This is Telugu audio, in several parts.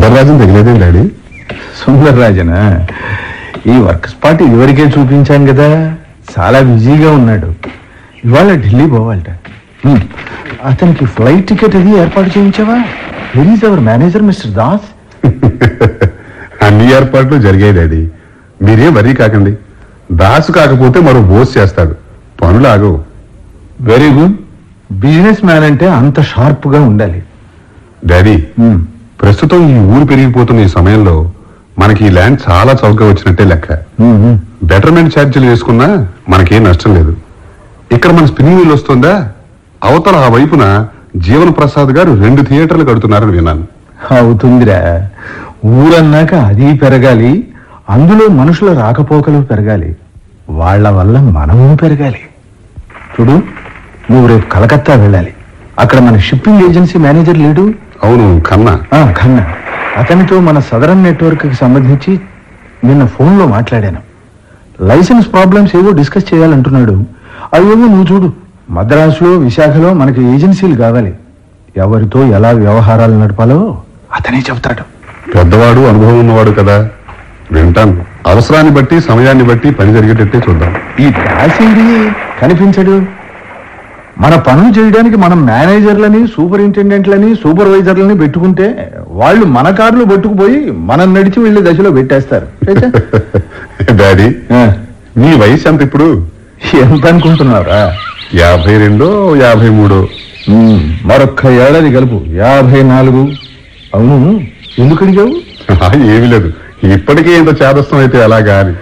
సుందరరాజన్ తగిలేదేం డాడీ సుందర్రాజనా ఈ వర్క్ స్పాట్ ఇదివరకే చూపించాను కదా చాలా బిజీగా ఉన్నాడు ఇవాళ ఢిల్లీ పోవాలట హ్మ్. అతనికి ఫ్లైట్ టికెట్ అది ఏర్పాటు చేయించావా where is our manager mister Das అన్ని ఏర్పాట్లు జరిగాయి డాడీ మీరేం వరీ కాకండి దాసు కాకపోతే మరో బోస్ చేస్తాడు పనులు ఆగవు వెరీ గుడ్ బిజినెస్ మ్యాన్ అంటే అంత షార్ప్ గా ఉండాలి డాడీ హ్మ్. ప్రస్తుతం ఈ ఊరు పెరిగిపోతున్న ఈ సమయంలో మనకి ఈ ల్యాండ్ చాలా చౌకగా వచ్చినట్టే లెక్క హ్మ్, హ్మ్. బెటర్మెంట్ ఛార్జీలు వేసుకున్నా మనకేం నష్టం లేదు ఇక్కడ మన స్పిన్నింగ్ మిల్ వస్తుందా అవతల ఆ వైపున జీవన ప్రసాద్ గారు రెండు థియేటర్లు కడుతున్నారని విన్నాను అవుతుందిరా ఊరన్నాక అది పెరగాలి అందులో మనుషుల రాకపోకలు పెరగాలి వాళ్ళ వల్ల మనము పెరగాలి చూడు నువ్వు రేపు కలకత్తా వెళ్ళాలి అక్కడ మన షిప్పింగ్ ఏజెన్సీ మేనేజర్ లేడు అవును కన్నా ఆ, ఖన్నా అతనితో మన సదరన్ నెట్వర్క్ కి సంబంధించి నిన్న ఫోన్లో మాట్లాడాను లైసెన్స్ ప్రాబ్లమ్స్ ఏవో డిస్కస్ చేయాలంటున్నాడు అవేమో నువ్వు చూడు మద్రాసులో విశాఖలో మనకి ఏజెన్సీలు కావాలి ఎవరితో ఎలా వ్యవహారాలు నడపాలో అతనే చెబుతాడు పెద్దవాడు అనుభవం ఉన్నవాడు కదా వింటాను అవసరాన్ని బట్టి సమయాన్ని బట్టి పని జరిగేటట్టే చూద్దాం ఈ దాసింది కనిపించడు మన పనులు చేయడానికి మనం మేనేజర్లని సూపరింటెండెంట్లని సూపర్వైజర్లని పెట్టుకుంటే వాళ్ళు మన కార్లు పట్టుకుపోయి మనం నడిచి వెళ్ళే దశలో పెట్టేస్తారు చచ్చా. డాడీ ఆ, నీ వయసు ఎంత ఇప్పుడు ఎంత అనుకుంటున్నారా యాభై రెండో యాభై మూడో ఉమ్, మరొక్క ఏడాది కలుపు యాభై నాలుగు అవును ఎందుకు అడిగావు ఆ, ఏమీ లేదు ఇప్పటికే ఇంత చేదస్తం అయితే అలాగా అని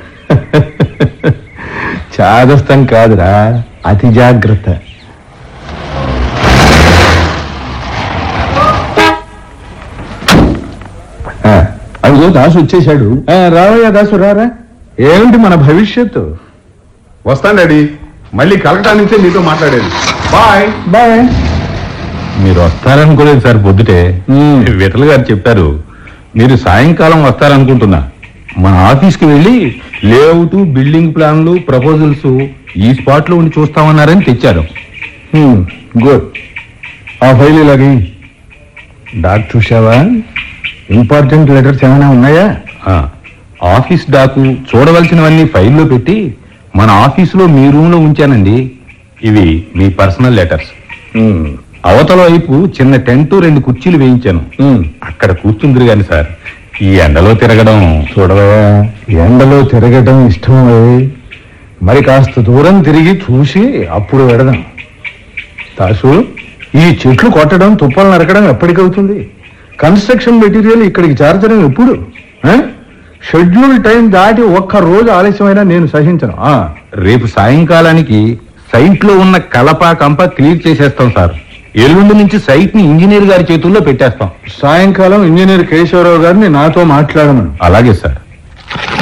చాదస్తం కాదురా అతి జాగ్రత్త ఆ, అదిగో దాసు వచ్చేశాడు ఆ, రావయ్యా దాసు రారా ఏమిటి మన భవిష్యత్తు వస్తాను డాడీ మళ్ళీ కలకటా నుంచే మీతో మాట్లాడేది బాయ్ బాయ్ మీరు వస్తారనుకోలేదు సార్ పొద్దుటే మ్మ్. విఠల్ గారు చెప్పారు మీరు సాయంకాలం వస్తారనుకుంటున్నా మన ఆఫీస్కి వెళ్ళి లేఅవుట్ బిల్డింగ్ ప్లాన్లు ప్రపోజల్స్ ఈ స్పాట్ లో ఉండి చూస్తామన్నారని తెచ్చారు గుడ్ ఆ ఫైల్ ఇలాగే డాక్టర్ చూసావా ఇంపార్టెంట్ లెటర్స్ ఏమైనా ఉన్నాయా ఆ, ఆఫీస్ డాకు చూడవలసినవన్నీ ఫైల్లో పెట్టి మన ఆఫీసులో మీ రూమ్ లో ఉంచానండి ఇవి మీ పర్సనల్ లెటర్స్ అవతల వైపు చిన్న టెంట్ రెండు కుర్చీలు వేయించాను అక్కడ కూర్చుందిరు గాని సార్ ఈ ఎండలో తిరగడం చూడవా ఎండలో తిరగటం ఇష్టం మరి కాస్త దూరం తిరిగి చూసి అప్పుడు వెడదాం తాసు ఈ చెట్లు కొట్టడం తుప్పలు నరకడం ఎప్పటికవుతుంది కన్స్ట్రక్షన్ మెటీరియల్ ఇక్కడికి చేర్చడం ఎప్పుడు షెడ్యూల్ టైం దాటి ఒక్క రోజు ఆలస్యమైనా నేను సహించను ఆ, రేపు సాయంకాలానికి సైట్ లో ఉన్న కలప కంప క్లియర్ చేసేస్తాం సార్ ఎల్లుండి నుంచి సైట్ ని ఇంజనీర్ గారి చేతుల్లో పెట్టేస్తాం సాయంకాలం ఇంజనీర్ కేశవరావు గారిని నాతో మాట్లాడమను అలాగే సార్